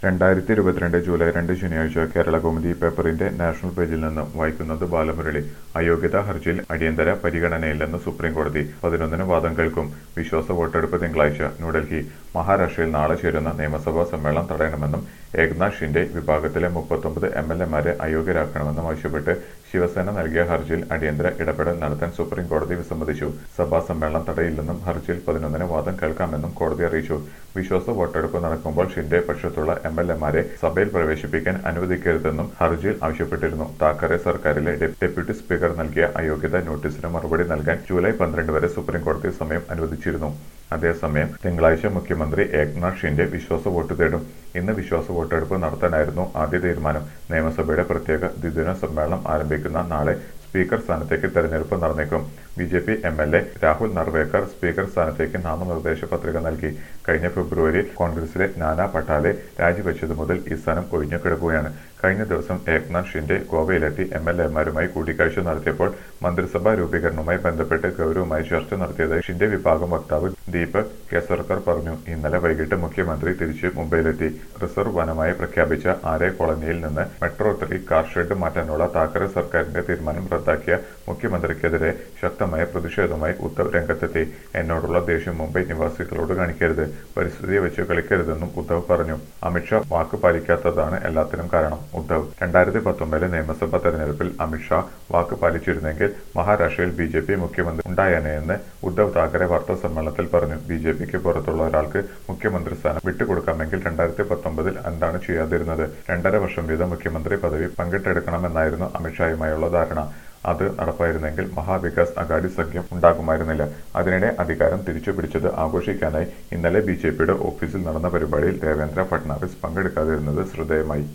രണ്ടായിരത്തി ഇരുപത്തിരണ്ട് ജൂലൈ രണ്ട് ശനിയാഴ്ച കേരള കൗമുദി പേപ്പറിന്റെ നാഷണൽ പേജിൽ നിന്ന് വായിക്കുന്നത് ബാലമുരളി അയോഗ്യതാ ഹർജിയിൽ അടിയന്തര പരിഗണനയില്ലെന്ന് സുപ്രീം കോടതി പതിനൊന്നിന് വാദം കേൾക്കും വിശ്വാസ വോട്ടെടുപ്പ് തിങ്കളാഴ്ച ന്യൂഡൽഹി മഹാരാഷ്ട്രയിൽ നാളെ ചേരുന്ന നിയമസഭാ സമ്മേളനം തടയണമെന്നും ഏക്നാഥ് ഷിൻഡെ വിഭാഗത്തിലെ മുപ്പത്തൊമ്പത് എം എൽ എമാരെ അയോഗ്യരാക്കണമെന്നും ആവശ്യപ്പെട്ട് ശിവസേന നൽകിയ ഹർജിയിൽ അടിയന്തര ഇടപെടൽ നടത്താൻ സുപ്രീം കോടതി വിസമ്മതിച്ചു സഭാ സമ്മേളനം തടയില്ലെന്നും ഹർജിയിൽ പതിനൊന്നിന് വാദം കേൾക്കാമെന്നും കോടതി അറിയിച്ചു വിശ്വാസ വോട്ടെടുപ്പ് നടക്കുമ്പോൾ ഷിൻഡെ പക്ഷത്തുള്ള എം എൽ എമാരെ സഭയിൽ പ്രവേശിപ്പിക്കാൻ അനുവദിക്കരുതെന്നും ഹർജിയിൽ ആവശ്യപ്പെട്ടിരുന്നു താക്കറെ സർക്കാരിലെ ഡെ- ഡെപ്യൂട്ടി സ്പീക്കർ നൽകിയ അയോഗ്യത നോട്ടീസിന് മറുപടി നൽകാൻ ജൂലൈ പന്ത്രണ്ട് വരെ സുപ്രീം കോടതി സമയം അനുവദിച്ചിരുന്നു അതേസമയം തിങ്കളാഴ്ച മുഖ്യമന്ത്രി ഏക്നാഥ് ഷിൻഡെ വിശ്വാസ വോട്ട് തേടും ഇന്ന് വിശ്വാസ വോട്ടെടുപ്പ് നടത്താനായിരുന്നു ആദ്യ തീരുമാനം നിയമസഭയുടെ പ്രത്യേക ദ്വിദിന സമ്മേളനം ആരംഭിക്കുന്ന നാളെ സ്പീക്കർ സ്ഥാനത്തേക്ക് തെരഞ്ഞെടുപ്പ് നടന്നേക്കും B J P M L A Rahul Narwekar speaker സ്ഥാനത്തേക്ക് നാമനിർദ്ദേശ പത്രിക നൽകി കഴിഞ്ഞ ഫെബ്രുവരിയിൽ കോൺഗ്രസിലെ നാനാ പട്ടാലെ രാജിവെച്ചതു മുതൽ ഈ സ്ഥാനം ഒഴിഞ്ഞു കിടക്കുകയാണ് കഴിഞ്ഞ ദിവസം ഏക്നാഥ് ഷിൻഡെ ഗോവയിലെത്തി എം എൽ എമാരുമായി കൂടിക്കാഴ്ച നടത്തിയപ്പോൾ മന്ത്രിസഭാ രൂപീകരണവുമായി ബന്ധപ്പെട്ട് ഗൗരവമായി ചർച്ച നടത്തിയതായി ഷിൻഡെ വിഭാഗം വക്താവ് ദീപക് കേസർക്കർ പറഞ്ഞു ഇന്നലെ വൈകിട്ട് മുഖ്യമന്ത്രി തിരിച്ച് മുംബൈയിലെത്തി റിസർവ് വനമായി പ്രഖ്യാപിച്ച ആരെ കോളനിയിൽ നിന്ന് മെട്രോ ത്രീ കാർ ഷെഡ് മാറ്റാനുള്ള താക്കറെ സർക്കാരിന്റെ തീരുമാനം റദ്ദാക്കിയ മുഖ്യമന്ത്രിക്കെതിരെ ശക്തമായ പ്രതിഷേധവുമായി ഉദ്ധവ് രംഗത്തെത്തി എന്നോടുള്ള ദേഷ്യം മുംബൈ നിവാസികളോട് കാണിക്കരുത് പരിസ്ഥിതിയെ വെച്ച് കളിക്കരുതെന്നും ഉദ്ധവ് പറഞ്ഞു അമിത്ഷാ വാക്ക് പാലിക്കാത്തതാണ് എല്ലാത്തിനും കാരണം ഉദ്ധവ് രണ്ടായിരത്തി പത്തൊമ്പതിലെ നിയമസഭാ തെരഞ്ഞെടുപ്പിൽ അമിത്ഷാ വാക്ക് പാലിച്ചിരുന്നെങ്കിൽ മഹാരാഷ്ട്രയിൽ ബി ജെ പി മുഖ്യമന്ത്രി ഉണ്ടായേനെയെന്ന് ഉദ്ധവ് താക്കറെ വാർത്താ സമ്മേളനത്തിൽ പറഞ്ഞു ബി ജെ പിക്ക് പുറത്തുള്ള ഒരാൾക്ക് മുഖ്യമന്ത്രി സ്ഥാനം വിട്ടുകൊടുക്കാമെങ്കിൽ രണ്ടായിരത്തി പത്തൊമ്പതിൽ എന്താണ് ചെയ്യാതിരുന്നത് രണ്ടര വർഷം വീതം മുഖ്യമന്ത്രി പദവി പങ്കിട്ടെടുക്കണമെന്നായിരുന്നു അമിത്ഷായുമായുള്ള ധാരണ അത് നടപ്പായിരുന്നെങ്കിൽ മഹാവികാസ് അഘാടി സഖ്യം ഉണ്ടാകുമായിരുന്നില്ല അതിനിടെ അധികാരം തിരിച്ചുപിടിച്ചത് ആഘോഷിക്കാനായി ഇന്നലെ ബി ജെ പിയുടെ ഓഫീസിൽ നടന്ന പരിപാടിയിൽ ദേവേന്ദ്ര ഫട്നാവിസ് പങ്കെടുക്കാതിരുന്നത് ശ്രദ്ധേയമായി